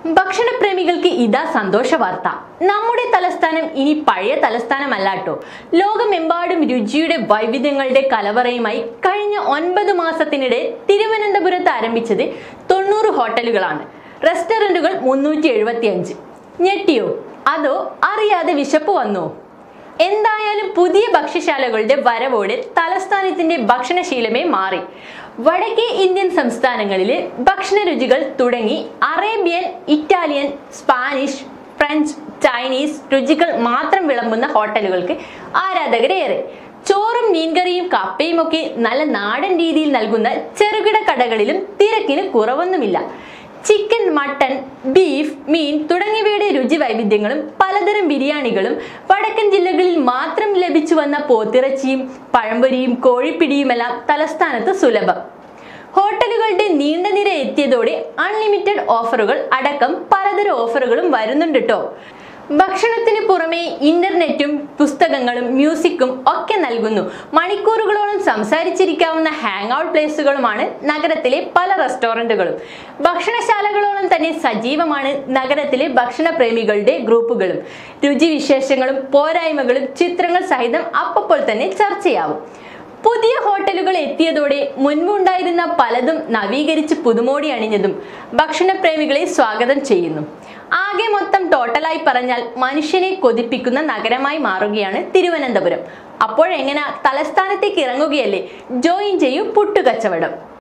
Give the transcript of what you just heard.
ഭക്ഷണപ്രേമികൾക്ക് ഇതാ സന്തോഷ വാർത്ത നമ്മുടെ തലസ്ഥാനം ഇനി പഴയ തലസ്ഥാനമല്ലാട്ടോ ലോകമെമ്പാടും രുചിയുടെ വൈവിധ്യങ്ങളുടെ കലവറയുമായി കഴിഞ്ഞ ഒൻപത് മാസത്തിനിടെ തിരുവനന്തപുരത്ത് ആരംഭിച്ചത് തൊണ്ണൂറ് ഹോട്ടലുകളാണ് റെസ്റ്റോറന്റുകൾ മുന്നൂറ്റി എഴുപത്തി അഞ്ച് ഞെട്ടിയോ അതോ അറിയാതെ വിശപ്പ് വന്നോ എന്തായാലും പുതിയ ഭക്ഷ്യശാലകളുടെ വരവോടെ തലസ്ഥാനത്തിന്റെ ഭക്ഷണശീലമേ മാറി വടക്കേ ഇന്ത്യൻ സംസ്ഥാനങ്ങളിലെ ഭക്ഷണ രുചികൾ തുടങ്ങി Arabian Italian Spanish French Chinese രുചികൾ മാത്രം വിളമ്പുന്ന ഹോട്ടലുകൾക്ക് ആരാധകരേറെ ചോറും മീൻകറിയും കപ്പയും ഒക്കെ നല്ല നാടൻ രീതിയിൽ നൽകുന്ന ചെറുകിട കടകളിലും തിരക്കിന് കുറവൊന്നുമില്ല ചിക്കൻ മട്ടൺ ബീഫ് മീൻ തുടങ്ങിയവയുടെ രുചി വൈവിധ്യങ്ങളും പലതരം ബിരിയാണികളും വടക്കൻ ജില്ലകളിൽ മാത്രം ലഭിച്ചു വന്ന പോത്തിറച്ചിയും പഴംപൊരിയും കോഴിപ്പിടിയുമെല്ലാം തലസ്ഥാനത്ത് സുലഭം ഹോട്ടലുകളുടെ നീണ്ട നിര എത്തിയതോടെ അൺലിമിറ്റഡ് ഓഫറുകൾ അടക്കം പലതരം ഓഫറുകളും വരുന്നുണ്ട് കേട്ടോ ഭക്ഷണത്തിന് പുറമെ ഇന്റർനെറ്റും പുസ്തകങ്ങളും മ്യൂസിക്കും ഒക്കെ നൽകുന്നു മണിക്കൂറുകളോളം സംസാരിച്ചിരിക്കാവുന്ന ഹാങ് ഔട്ട് പ്ലേസുകളുമാണ് നഗരത്തിലെ പല റെസ്റ്റോറന്റുകളും ഭക്ഷണശാലകളോളം തന്നെ സജീവമാണ് നഗരത്തിലെ ഭക്ഷണ പ്രേമികളുടെ ഗ്രൂപ്പുകളും രുചിവിശേഷങ്ങളും പോരായ്മകളും ചിത്രങ്ങൾ സഹിതം അപ്പോൾ തന്നെ ചർച്ചയാവും പുതിയ ഹോട്ടലുകൾ എത്തിയതോടെ മുൻപുണ്ടായിരുന്ന പലതും നവീകരിച്ച് പുതുമോടി അണിഞ്ഞതും ഭക്ഷണപ്രേമികളെ സ്വാഗതം ചെയ്യുന്നു ആകെ മൊത്തം ടോട്ടലായി പറഞ്ഞാൽ മനുഷ്യനെ കൊതിപ്പിക്കുന്ന നഗരമായി മാറുകയാണ് തിരുവനന്തപുരം അപ്പോഴെങ്ങനെ തലസ്ഥാനത്തേക്ക് ഇറങ്ങുകയല്ലേ ജോയിൻ ചെയ്യൂ പുട്ടുകച്ചവടം